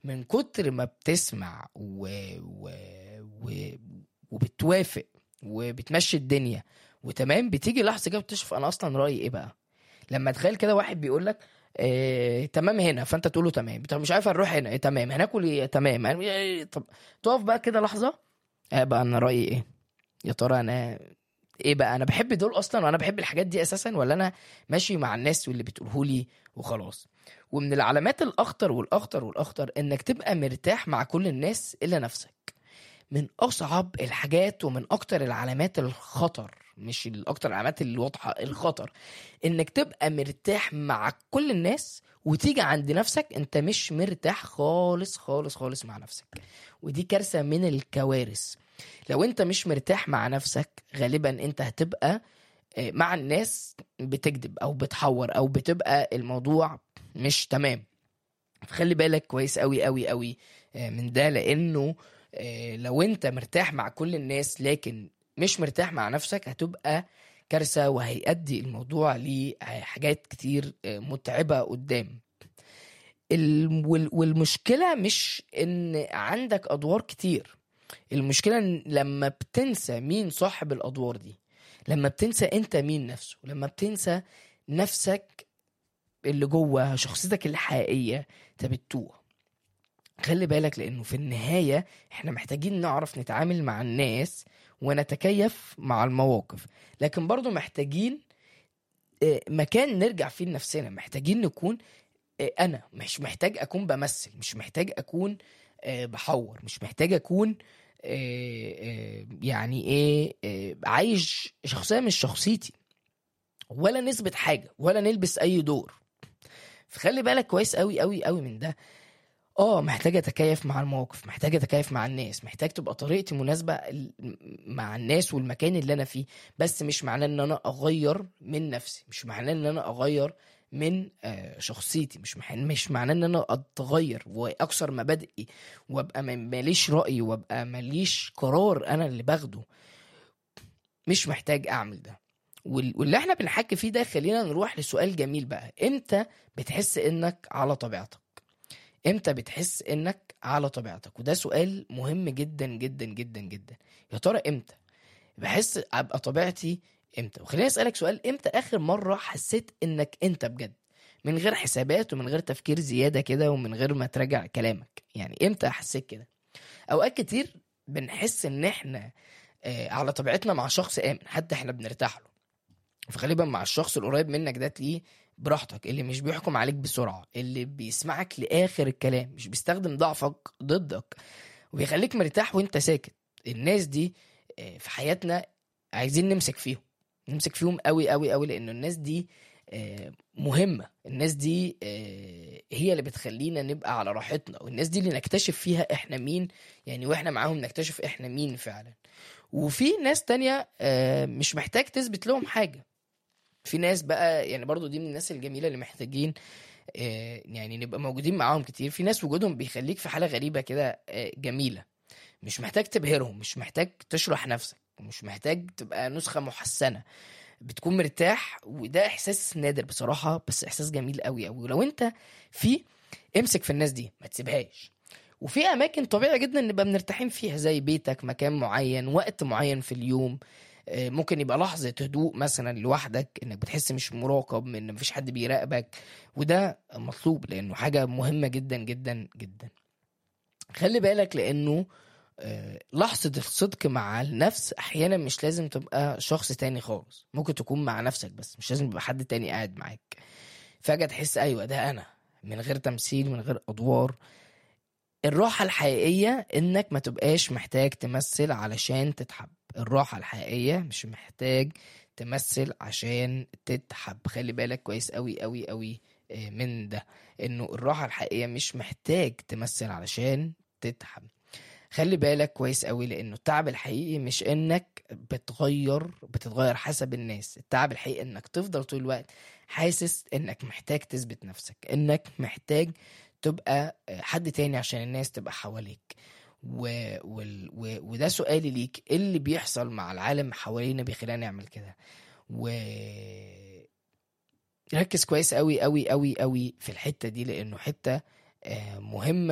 من كتر ما بتسمع و... و... و... وبتوافق وبتمشي الدنيا وتمام بتيجي لحظه كده بتشوف انا اصلا رايي ايه بقى لما تخيل كده واحد بيقول لك إيه تمام هنا فانت تقول له تمام طب مش عارف هنروح هنا إيه تمام هناكل ايه تمام هن- إيه طب تقف بقى كده لحظه آه بقى انا رايي ايه يا ترى انا ايه بقى انا بحب دول اصلا وانا بحب الحاجات دي اساسا ولا انا ماشي مع الناس واللي بتقوله لي وخلاص ومن العلامات الاخطر والاخطر والاخطر انك تبقى مرتاح مع كل الناس الا نفسك من اصعب الحاجات ومن اكتر العلامات الخطر مش الاكتر العلامات الواضحه الخطر انك تبقى مرتاح مع كل الناس وتيجي عند نفسك انت مش مرتاح خالص خالص خالص مع نفسك ودي كارثه من الكوارث لو انت مش مرتاح مع نفسك غالبا انت هتبقى آه، مع الناس بتكذب او بتحور او بتبقى الموضوع مش تمام فخلي بالك كويس قوي قوي قوي آه، من ده لانه آه، لو انت مرتاح مع كل الناس لكن مش مرتاح مع نفسك هتبقى كارثة وهيؤدي الموضوع لحاجات كتير آه، متعبة قدام ال- وال- والمشكلة مش ان عندك ادوار كتير المشكلة إن لما بتنسى مين صاحب الادوار دي لما بتنسى انت مين نفسه لما بتنسى نفسك اللي جوه شخصيتك الحقيقية انت بتتوه خلي بالك لانه في النهاية احنا محتاجين نعرف نتعامل مع الناس ونتكيف مع المواقف لكن برضو محتاجين آه، مكان نرجع فيه لنفسنا محتاجين نكون آه، انا مش محتاج اكون بمثل مش محتاج اكون آه، بحور مش محتاج اكون آه، آه، يعني ايه آه، عايش شخصيه مش شخصيتي ولا نثبت حاجه ولا نلبس اي دور فخلي بالك كويس قوي قوي قوي من ده اه محتاج اتكيف مع المواقف محتاج اتكيف مع الناس محتاج تبقى طريقتي مناسبه ال- مع الناس والمكان اللي انا فيه بس مش معناه ان انا اغير من نفسي مش معناه ان انا اغير من آه، شخصيتي مش مح- مش معناه ان انا اتغير واكسر مبادئي وابقى ما- ماليش راي وابقى ماليش قرار انا اللي باخده مش محتاج اعمل ده وال- واللي احنا بنحكي فيه ده خلينا نروح لسؤال جميل بقى امتى بتحس انك على طبيعتك امتى بتحس انك على طبيعتك وده سؤال مهم جدا جدا جدا جدا يا ترى امتى بحس ابقى طبيعتي امتى وخليني اسالك سؤال امتى اخر مره حسيت انك انت بجد من غير حسابات ومن غير تفكير زياده كده ومن غير ما تراجع كلامك يعني امتى حسيت كده اوقات كتير بنحس ان احنا آه، على طبيعتنا مع شخص امن حتى احنا بنرتاح له فغالبا مع الشخص القريب منك ده تلاقيه براحتك اللي مش بيحكم عليك بسرعة اللي بيسمعك لآخر الكلام مش بيستخدم ضعفك ضدك وبيخليك مرتاح وانت ساكت الناس دي آه، في حياتنا عايزين نمسك فيهم نمسك فيهم قوي قوي قوي لأنه الناس دي آه، مهمة الناس دي آه، هي اللي بتخلينا نبقى على راحتنا والناس دي اللي نكتشف فيها احنا مين يعني واحنا معاهم نكتشف احنا مين فعلا وفي ناس تانية آه، مش محتاج تثبت لهم حاجة في ناس بقى يعني برضو دي من الناس الجميلة اللي محتاجين آه، يعني نبقى موجودين معاهم كتير في ناس وجودهم بيخليك في حالة غريبة كده آه، جميلة مش محتاج تبهرهم مش محتاج تشرح نفسك ومش محتاج تبقى نسخة محسنة بتكون مرتاح وده احساس نادر بصراحة بس احساس جميل قوي قوي ولو انت في امسك في الناس دي ما تسيبهاش وفي اماكن طبيعي جدا نبقى مرتاحين فيها زي بيتك مكان معين وقت معين في اليوم آه، ممكن يبقى لحظة هدوء مثلا لوحدك انك بتحس مش مراقب ان مفيش حد بيراقبك وده مطلوب لانه حاجة مهمة جدا جدا جدا خلي بالك لانه آه، لحظة الصدق مع النفس احيانا مش لازم تبقى شخص تاني خالص ممكن تكون مع نفسك بس مش لازم يبقى حد تاني قاعد معاك فجأة تحس ايوه ده انا من غير تمثيل من غير ادوار الراحة الحقيقية انك ما تبقاش محتاج تمثل علشان تتحب الراحة الحقيقية مش محتاج تمثل عشان تتحب خلي بالك كويس قوي قوي قوي آه، من ده انه الراحة الحقيقية مش محتاج تمثل علشان تتحب خلي بالك كويس قوي لانه التعب الحقيقي مش انك بتغير بتتغير حسب الناس التعب الحقيقي انك تفضل طول الوقت حاسس انك محتاج تثبت نفسك انك محتاج تبقى حد تاني عشان الناس تبقى حواليك و... وال... و... وده سؤالي ليك ايه اللي بيحصل مع العالم حوالينا بيخلينا نعمل كده و ركز كويس قوي قوي قوي قوي في الحتة دي لانه حتة آه، مهمة